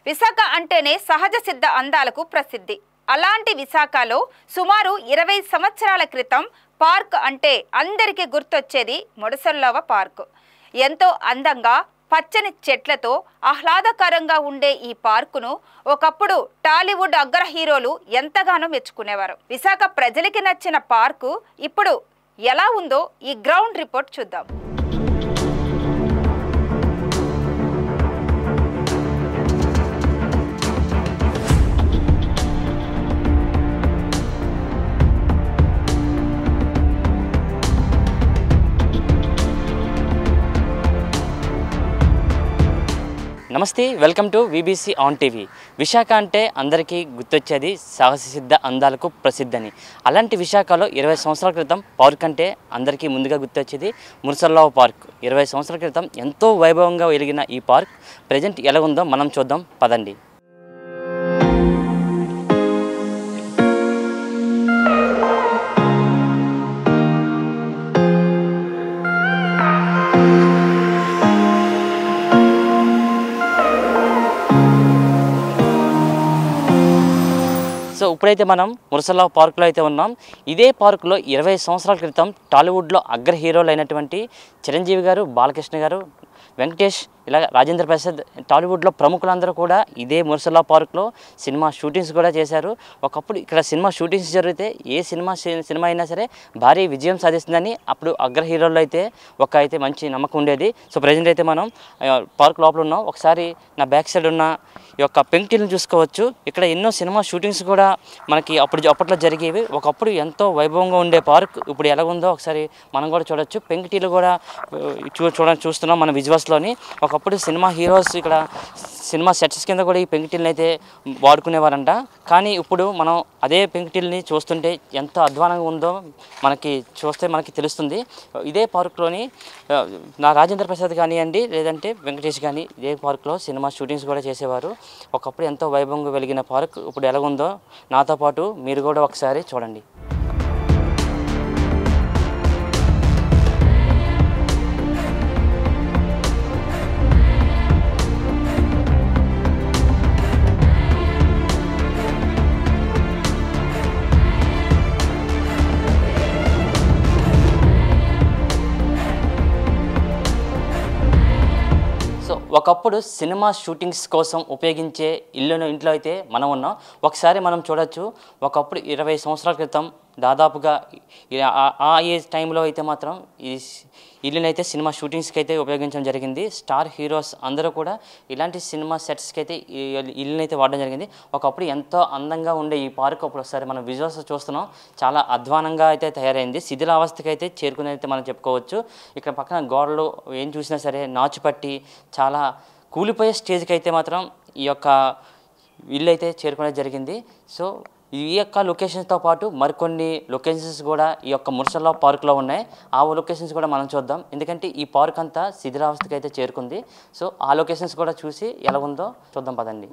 విశాఖ అంటేనే సహజ సిద్ధ అందాలకు ప్రసిద్ధి అలాంటి విశాఖలో సుమారు ఇరవై సంవత్సరాల క్రితం పార్క్ అంటే అందరికీ గుర్తొచ్చేది ముడసల్లవ పార్క్ ఎంతో అందంగా పచ్చని చెట్లతో ఆహ్లాదకరంగా ఉండే ఈ పార్కును ఒకప్పుడు టాలీవుడ్ అగ్ర హీరోలు ఎంతగానో మెచ్చుకునేవారు విశాఖ ప్రజలకి నచ్చిన పార్కు ఇప్పుడు ఎలా ఉందో ఈ గ్రౌండ్ రిపోర్ట్ చూద్దాం నమస్తే welcome to VBC on TV Visakha అంటే అందరికీ గుర్తొచ్చేది సాహససిద్ధ అందాలకు ప్రసిద్ధని అలాంటి విశాఖలో ఇరవై సంవత్సరాల క్రితం పార్క్ అంటే అందరికీ ముందుగా గుర్తొచ్చేది మురసల్లావ్ పార్క్ ఇరవై సంవత్సరాల క్రితం ఎంతో వైభవంగా వెలిగిన ఈ పార్క్ ప్రజెంట్ ఎలా ఉందో మనం చూద్దాం పదండి సో ఇప్పుడైతే మనం మురసల్లా పార్కులో అయితే ఉన్నాం ఇదే పార్కులో ఇరవై సంవత్సరాల క్రితం టాలీవుడ్లో అగ్ర హీరోలు అయినటువంటి చిరంజీవి గారు బాలకృష్ణ గారు వెంకటేష్ ఇలా రాజేంద్ర ప్రసాద్ టాలీవుడ్లో ప్రముఖులందరూ కూడా ఇదే మురసల్లా పార్క్లో సినిమా షూటింగ్స్ కూడా చేశారు ఒకప్పుడు ఇక్కడ సినిమా షూటింగ్స్ జరిగితే ఏ సినిమా సి- సినిమా అయినా సరే భారీ విజయం సాధిస్తుందని అప్పుడు అగ్ర హీరోల్లో అయితే ఒక అయితే మంచి నమ్మకం ఉండేది సో ప్రజెంట్ అయితే మనం ఆ, పార్క్ లోపల ఉన్నాం ఒకసారి నా బ్యాక్ సైడ్ ఉన్న ఈ యొక్క పెంకిటీలను చూసుకోవచ్చు ఇక్కడ ఎన్నో సినిమా షూటింగ్స్ కూడా మనకి అప్పుడు అప్పట్లో జరిగేవి ఒకప్పుడు ఎంతో వైభవంగా ఉండే పార్క్ ఇప్పుడు ఎలా ఉందో ఒకసారి మనం కూడా చూడొచ్చు పెంకిటీలు కూడా ఆ, చూ చూడ చూస్తున్నాం మన విజువల్స్లోని ఒకప్పుడు సినిమా హీరోస్ ఇక్కడ సినిమా సెట్స్ కింద కూడా ఈ పెంకిటీలను అయితే వాడుకునేవారంట కానీ ఇప్పుడు మనం అదే పెంకిటీల్ని చూస్తుంటే ఎంత అధ్వానంగా ఉందో మనకి చూస్తే మనకి తెలుస్తుంది ఇదే పార్క్లోని ఆ, నా రాజేంద్ర ప్రసాద్ కానివ్వండి లేదంటే వెంకటేష్ కానీ ఇదే పార్క్లో సినిమా షూటింగ్స్ కూడా చేసేవారు ఒకప్పుడు ఎంతో వైభవంగా వెలిగిన పార్క్ ఇప్పుడు ఎలాగుందో నాతో పాటు మీరు కూడా ఒకసారి చూడండి సో ఒకప్పుడు సినిమా షూటింగ్స్ కోసం ఉపయోగించే ఇల్లును ఇంట్లో అయితే మనం ఉన్నాం ఒకసారి మనం చూడొచ్చు ఒకప్పుడు ఇరవై సంవత్సరాల క్రితం దాదాపుగా ఈ- ఆ- ఆ ఏజ్ టైంలో అయితే మాత్రం ఈ స్- ఇల్లునైతే సినిమా షూటింగ్స్కి అయితే ఉపయోగించడం జరిగింది స్టార్ హీరోస్ అందరూ కూడా ఇలాంటి సినిమా సెట్స్కి అయితే ఈ ఇల్లుని అయితే వాడడం జరిగింది ఒకప్పుడు ఎంతో అందంగా ఉండే ఈ పార్క్ అప్పుడు ఒకసారి మనం విజువల్స్ చూస్తున్నాం చాలా అధ్వానంగా అయితే తయారైంది శిథిలావస్థకి అయితే చేరుకుని అయితే మనం చెప్పుకోవచ్చు ఇక్కడ పక్కన గోడలు ఏం చూసినా సరే నాచు పట్టి చాలా కూలిపోయే స్టేజ్కి అయితే మాత్రం ఈ యొక్క ఇల్లు అయితే చేరుకోవడం జరిగింది సో ఈ యొక్క లొకేషన్స్తో పాటు మరికొన్ని లొకేషన్స్ కూడా ఈ యొక్క మురసల్లా పార్క్లో ఉన్నాయి ఆ లొకేషన్స్ కూడా మనం చూద్దాం ఎందుకంటే ఈ పార్క్ అంతా శిథిలావస్థకి అయితే చేరుకుంది సో ఆ లొకేషన్స్ కూడా చూసి ఎలా ఉందో చూద్దాం పదండి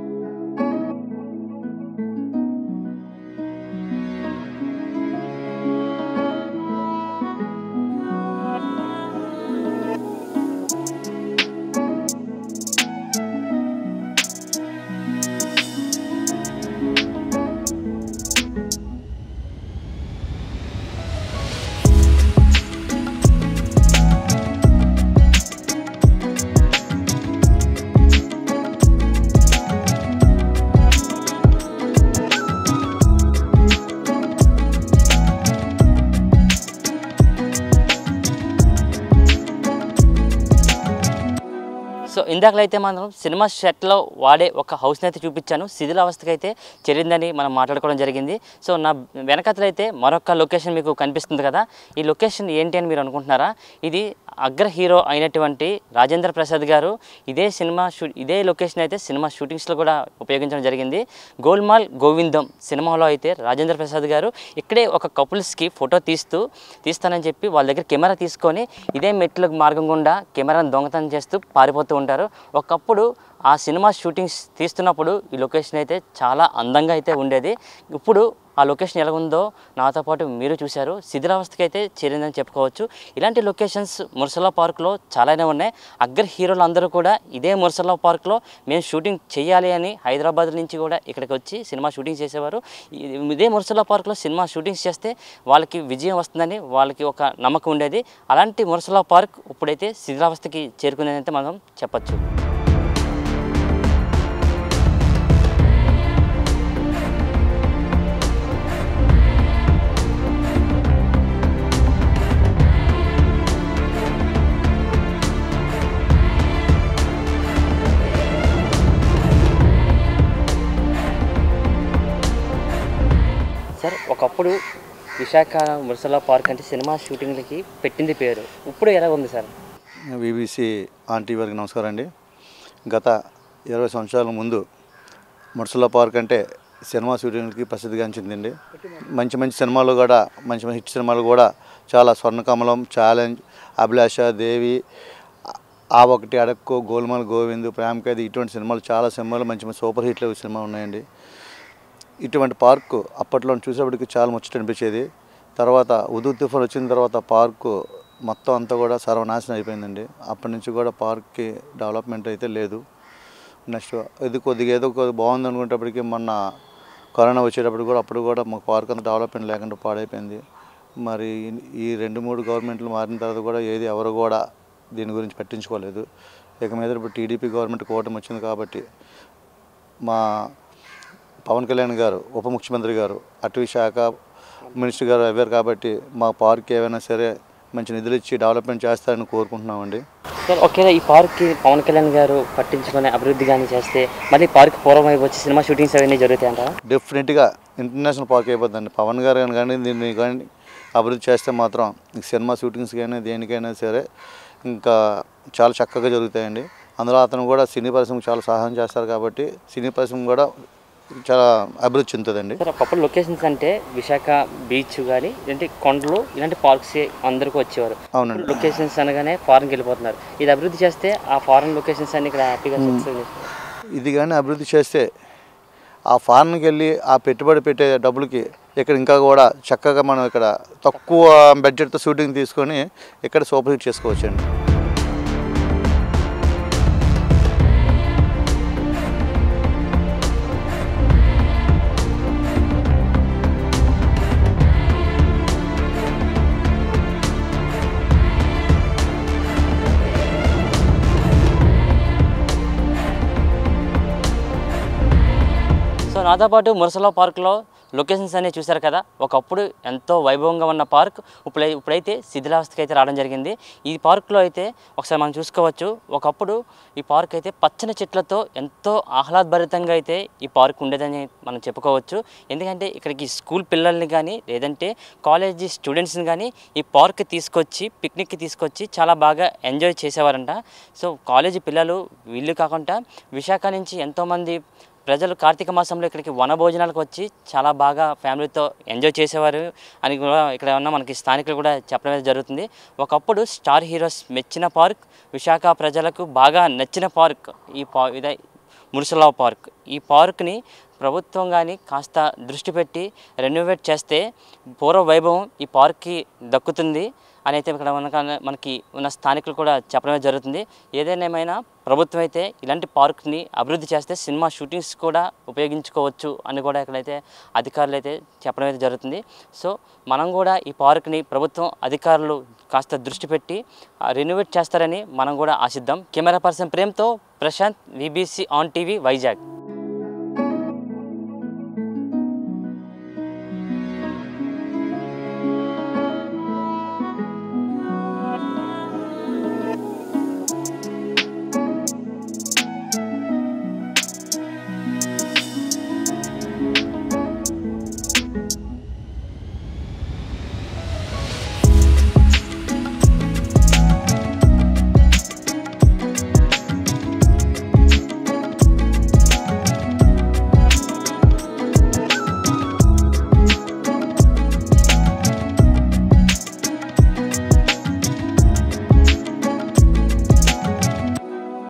సో ఇందాకలో అయితే మనం సినిమా సెట్లో వాడే ఒక హౌస్ని అయితే చూపించాను శిథిలావస్థకి అయితే చెరిందని మనం మాట్లాడుకోవడం జరిగింది సో నా వెనకతలు అయితే మరొక లొకేషన్ మీకు కనిపిస్తుంది కదా ఈ లొకేషన్ ఏంటి అని మీరు అనుకుంటున్నారా ఇది అగ్ర హీరో అయినటువంటి రాజేంద్ర ప్రసాద్ గారు ఇదే సినిమా షూ ఇదే లొకేషన్ అయితే సినిమా షూటింగ్స్లో కూడా ఉపయోగించడం జరిగింది గోల్మాల్ గోవిందం సినిమాలో అయితే రాజేంద్ర ప్రసాద్ గారు ఇక్కడే ఒక కపుల్స్కి ఫోటో తీస్తూ తీస్తానని చెప్పి వాళ్ళ దగ్గర కెమెరా తీసుకొని ఇదే మెట్ల మార్గం గుండా కెమెరాను దొంగతనం చేస్తూ పారిపోతూ ఉంటారు ఒకప్పుడు ఆ సినిమా షూటింగ్స్ తీస్తున్నప్పుడు ఈ లొకేషన్ అయితే చాలా అందంగా అయితే ఉండేది ఇప్పుడు ఆ ఆ లొకేషన్ ఎలా ఉందో నాతో పాటు మీరు చూశారు శిథిలావస్థకి అయితే చేరిందని చెప్పుకోవచ్చు ఇలాంటి లొకేషన్స్ మురసలా పార్క్లో చాలానే ఉన్నాయి అగ్ర హీరోలు అందరూ కూడా ఇదే మురసలా పార్క్లో మేము షూటింగ్ చేయాలి అని హైదరాబాద్ నుంచి కూడా ఇక్కడికి వచ్చి సినిమా షూటింగ్ చేసేవారు ఈ- ఇదే మురసలా పార్క్లో సినిమా షూటింగ్స్ చేస్తే వాళ్ళకి విజయం వస్తుందని వాళ్ళకి ఒక నమ్మకం ఉండేది అలాంటి మురసలా పార్క్ ఇప్పుడైతే శిథిలావస్థకి చేరుకునేదైతే మనం చెప్పచ్చు సార్ ఒకప్పుడు విశాఖ మురసలా పార్క్ అంటే సినిమా షూటింగ్లకి పెట్టింది పేరు ఇప్పుడు ఎలా ఉంది సార్ బీబీసీ ఆన్ టీవీ వారికి నమస్కారం అండి గత ఇరవై సంవత్సరాల ముందు ముర్సలా పార్క్ అంటే సినిమా షూటింగ్కి ప్రసిద్ధిగాంచిందండి మంచి మంచి సినిమాలు కూడా మంచి మంచి హిట్ సినిమాలు కూడా చాలా స్వర్ణకమలం ఛాలెంజ్ అభిలాష దేవి ఆ ఒకటి అడక్కు గోల్మాల్ గోవింద్ ప్రేమ ఖైదీ ఇటువంటి సినిమాలు చాలా సినిమాలు మంచి మంచి సూపర్ హిట్లు సినిమాలు ఉన్నాయండి ఇటువంటి పార్కు అప్పట్లో చూసేప్పటికి చాలా ముచ్చట అనిపించేది తర్వాత ఉదు తుఫాన్ వచ్చిన తర్వాత పార్కు మొత్తం అంతా కూడా సర్వనాశనం అయిపోయిందండి అప్పటి నుంచి కూడా పార్క్కి డెవలప్మెంట్ అయితే లేదు నెక్స్ట్ ఇది కొద్దిగా ఏదో కొద్దిగా బాగుంది అనుకునేటప్పటికి మొన్న కరోనా వచ్చేటప్పుడు కూడా అప్పుడు కూడా మాకు పార్క్ అంత డెవలప్మెంట్ లేకుండా పాడైపోయింది మరి ఈ రెండు మూడు గవర్నమెంట్లు మారిన తర్వాత కూడా ఏది ఎవరు కూడా దీని గురించి పట్టించుకోలేదు ఇక మీద ఇప్పుడు టీడీపీ గవర్నమెంట్ కూటమి వచ్చింది కాబట్టి మా పవన్ కళ్యాణ్ గారు ఉప ముఖ్యమంత్రి గారు అటవీ శాఖ మినిస్టర్ గారు అవ్వారు కాబట్టి మా పార్క్ ఏమైనా సరే మంచి నిధులు ఇచ్చి డెవలప్మెంట్ చేస్తారని కోరుకుంటున్నామండి సార్ ఒకవేళ ఈ పార్క్కి పవన్ కళ్యాణ్ గారు పట్టించుకునే అభివృద్ధి కానీ చేస్తే మళ్ళీ పార్క్ పూర్వం వైపు వచ్చి సినిమా షూటింగ్స్ అవన్నీ జరుగుతాయంటారా డెఫినెట్గా ఇంటర్నేషనల్ పార్క్ అయిపోతుందండి పవన్ గారు కానీ కానీ దీన్ని కానీ అభివృద్ధి చేస్తే మాత్రం ఈ సినిమా షూటింగ్స్ కానీ దేనికైనా సరే ఇంకా చాలా చక్కగా జరుగుతాయండి అందులో అతను కూడా సినీ పరిశ్రమకు చాలా సహాయం చేస్తారు కాబట్టి సినీ పరిశ్రమ కూడా చాలా అభివృద్ధి చెందుతుందండి సార్ ఒకప్పుడు లొకేషన్స్ అంటే విశాఖ బీచ్ కానీ ఇలాంటి కొండలు ఇలాంటి పార్క్స్ అందరికీ వచ్చేవారు అవునండి లొకేషన్స్ అనగానే ఫారెన్కి వెళ్ళిపోతున్నారు ఇది అభివృద్ధి చేస్తే ఆ ఫారెన్ లొకేషన్స్ అన్ని ఇక్కడ హ్యాపీగా సక్సెస్ ఇది కానీ అభివృద్ధి చేస్తే ఆ ఫారెన్కి వెళ్ళి ఆ పెట్టుబడి పెట్టే డబ్బులకి ఇక్కడ ఇంకా కూడా చక్కగా మనం ఇక్కడ తక్కువ బడ్జెట్తో షూటింగ్ తీసుకొని ఇక్కడ సూపర్ హిట్ చేసుకోవచ్చండి సో నాతో పాటు మురసలా పార్క్లో లొకేషన్స్ అన్ని చూశారు కదా ఒకప్పుడు ఎంతో వైభవంగా ఉన్న పార్క్ ఇప్పుడు ఇప్పుడైతే శిథిలావస్థకి అయితే రావడం జరిగింది ఈ పార్క్లో అయితే ఒకసారి మనం చూసుకోవచ్చు ఒకప్పుడు ఈ పార్క్ అయితే పచ్చని చెట్లతో ఎంతో ఆహ్లాదభరితంగా అయితే ఈ పార్క్ ఉండేదని మనం చెప్పుకోవచ్చు ఎందుకంటే ఇక్కడికి స్కూల్ పిల్లల్ని కానీ లేదంటే కాలేజీ స్టూడెంట్స్ని కానీ ఈ పార్క్ తీసుకొచ్చి పిక్నిక్కి తీసుకొచ్చి చాలా బాగా ఎంజాయ్ చేసేవారంట సో కాలేజీ పిల్లలు వీళ్ళు కాకుండా విశాఖ నుంచి ఎంతోమంది ప్రజలు కార్తీక మాసంలో ఇక్కడికి వన భోజనాలకు వచ్చి చాలా బాగా ఫ్యామిలీతో ఎంజాయ్ చేసేవారు అని కూడా ఇక్కడ ఉన్న మనకి స్థానికులు కూడా చెప్పడం అయితే జరుగుతుంది ఒకప్పుడు స్టార్ హీరోస్ మెచ్చిన పార్క్ విశాఖ ప్రజలకు బాగా నచ్చిన పార్క్ ఈ పా ఇదే మురుసలా పార్క్ ఈ పార్క్ని ప్రభుత్వం కానీ కాస్త దృష్టి పెట్టి రెనోవేట్ చేస్తే పూర్వ వైభవం ఈ పార్క్కి దక్కుతుంది అని అయితే ఇక్కడ మనక మనకి ఉన్న స్థానికులు కూడా చెప్పడమే జరుగుతుంది ఏదైనా ప్రభుత్వం అయితే ఇలాంటి పార్క్ని అభివృద్ధి చేస్తే సినిమా షూటింగ్స్ కూడా ఉపయోగించుకోవచ్చు అని కూడా ఇక్కడైతే అధికారులు అయితే చెప్పడం అయితే జరుగుతుంది సో మనం కూడా ఈ పార్క్ని ప్రభుత్వం అధికారులు కాస్త దృష్టి పెట్టి రెనోవేట్ చేస్తారని మనం కూడా ఆశిద్దాం కెమెరా పర్సన్ ప్రేమ్తో Prashanth VBC on TV Vizag